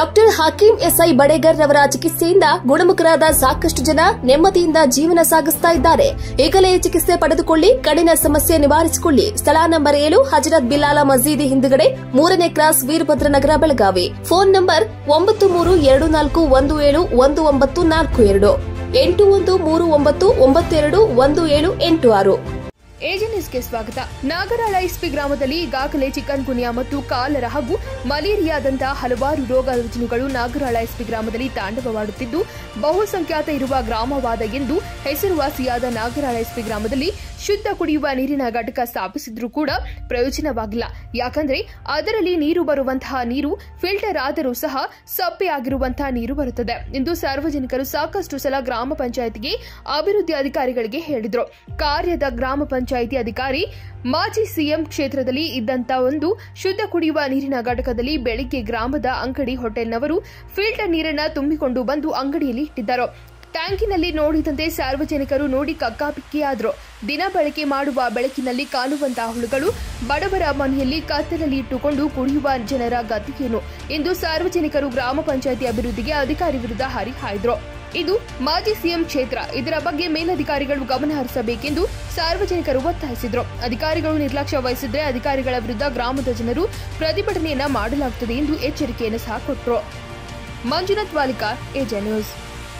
doctor Hakim SI ಬಡೇಗರ್ ರವರ ಚಿಕಿತ್ಸೆಯಿಂದ ಗುಣಮುಖರಾದ ಸಾಕಷ್ಟು ಜನ ನೆಮ್ಮದಿಯಿಂದ ಜೀವನ ಸಾಗಿಸ್ತಾ ಇದ್ದಾರೆ ಈಗಲೇ ಚಿಕಿತ್ಸೆ ಪಡೆದುಕೊಳ್ಳಿ ಕಡಿನ ಸಮಸ್ಯೆ ನಿವಾರಿಸಿಕೊಳ್ಳಿ ಸ್ಥಳ ನಂಬರ್ ಏಳು ಹಜರತ್ ಬಿಲಾಲ ಮಸೀದಿ ಹಿಂದುಗಡೆ ಮೂರನೇ cross Veerabhadra Nagar Belagavi phone number ಒಂಬತ್ತು ಮೂರು ಎರಡು ನಾಲ್ಕು ಒಂದು ಏಳು ಒಂದು ಒಂಬತ್ತು ನಾಲ್ಕು ಎರಡು ಎಂಟು ಒಂದು ಮೂರು ಒಂಬತ್ತು ಒಂಬತ್ತೆರಡು ಒಂದು ಏಳು ಎಂಟು ಆರು ಎಜೆ ನ್ಯೂಸ್ಗೆ ಸ್ವಾಗತ ನಾಗರಾಳ ಇಸ್ಪಿ ಗ್ರಾಮದಲ್ಲಿ ಈಗಾಗಲೇ ಚಿಕನ್ ಗುನಿಯಾ ಮತ್ತು ಕಾಲರ ಹಾಗೂ ಮಲೇರಿಯಾದಂತಹ ಹಲವಾರು ರೋಗ ರುಜಿನಗಳು ನಾಗರಾಳ ಇಸ್ಪಿ ಗ್ರಾಮದಲ್ಲಿ ತಾಂಡವವಾಡುತ್ತಿದ್ದು ಬಹುಸಂಖ್ಯಾತ ಇರುವ ಗ್ರಾಮವಾದ ಎಂದು ಹೆಸರುವಾಸಿಯಾದ ನಾಗರಾಳ ಇಸ್ಪಿ ಗ್ರಾಮದಲ್ಲಿ ಶುದ್ಧ ಕುಡಿಯುವ ನೀರಿನ ಘಟಕ ಸ್ಥಾಪಿಸಿದ್ರೂ ಕೂಡ ಪ್ರಯೋಜನವಾಗಿಲ್ಲ ಯಾಕಂದ್ರೆ ಅದರಲ್ಲಿ ನೀರು ಬರುವಂತಹ ನೀರು ಫಿಲ್ಟರ್ ಆದರೂ ಸಹ ಸಪ್ಪೆ ಆಗಿರುವಂತಹ ನೀರು ಬರುತ್ತದೆ ಎಂದು ಸಾರ್ವಜನಿಕರು ಸಾಕಷ್ಟು ಸಲ ಗ್ರಾಮ ಪಂಚಾಯತಿಗೆ ಅಭಿವೃದ್ಧಿ ಅಧಿಕಾರಿಗಳಿಗೆ ಹೇಳಿದ್ರು ಕಾರ್ಯದ ಗ್ರಾಮ ಪಂಚಾಯಿತಿ ಅಧಿಕಾರಿ ಮಾಜಿ ಸಿಎಂ ಕ್ಷೇತ್ರದಲ್ಲಿ ಇದ್ದಂತ ಒಂದು ಶುದ್ಧ ಕುಡಿಯುವ ನೀರಿನ ಘಟಕದಲ್ಲಿ ಬೆಳಿಗ್ಗೆ ಗ್ರಾಮದ ಅಂಗಡಿ ಹೋಟೆಲ್ನವರು ಫಿಲ್ಟರ್ ನೀರನ್ನ ತುಂಬಿಕೊಂಡು ಬಂದು ಅಂಗಡಿಯಲ್ಲಿ ಇಟ್ಟಿದ್ದರು ಟ್ಯಾಂಕಿನಲ್ಲಿ ನೋಡಿದಂತೆ ಸಾರ್ವಜನಿಕರು ನೋಡಿ ಕಕ್ಕಾಪಿಕ್ಕಿಯಾದ್ರು ದಿನ ಬಳಕೆ ಮಾಡುವ ಬೆಳಕಿನಲ್ಲಿ ಕಾಣುವಂತಹ ಹುಳುಗಳು ಬಡವರ ಮನೆಯಲ್ಲಿ ಕತ್ತಲಲ್ಲಿ ಇಟ್ಟುಕೊಂಡು ಕುಡಿಯುವ ಜನರ ಗತಿಯೇನು ಎಂದು ಸಾರ್ವಜನಿಕರು ಗ್ರಾಮ ಪಂಚಾಯಿತಿ ಅಭಿವೃದ್ಧಿಗೆ ಅಧಿಕಾರಿ ವಿರುದ್ಧ ಹರಿಹಾಯ್ದ್ರು ಇದು ಮಾಜಿ ಸಿಎಂ ಕ್ಷೇತ್ರ ಇದರ ಬಗ್ಗೆ ಮೇಲಧಿಕಾರಿಗಳು ಗಮನ ಹರಿಸಬೇಕೆಂದು ಸಾರ್ವಜನಿಕರು ಒತ್ತಾಯಿಸಿದ್ರು ಅಧಿಕಾರಿಗಳು ನಿರ್ಲಕ್ಷ್ಯ ವಹಿಸಿದ್ರೆ ಅಧಿಕಾರಿಗಳ ವಿರುದ್ಧ ಗ್ರಾಮದ ಜನರು ಪ್ರತಿಭಟನೆಯನ್ನ ಮಾಡಲಾಗುತ್ತದೆ ಎಂದು ಎಚ್ಚರಿಕೆಯನ್ನು ಸಹ ಕೊಟ್ಟರು ಮಂಜುನಾಥ್ ವಾಲಿಕಾರ್ ಎಜೆ ನ್ಯೂಸ್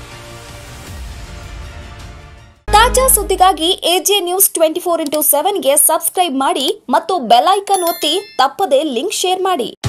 ತಾಜಾ ಸುದ್ದಿಗಾಗಿ AJ news twenty four into ಸೆವೆನ್ಗೆ ಸಬ್ಸ್ಕ್ರೈಬ್ ಮಾಡಿ ಮತ್ತು ಬೆಲ್ ಐಕನ್ ಒತ್ತಿ ತಪ್ಪದೇ ಲಿಂಕ್ ಶೇರ್ ಮಾಡಿ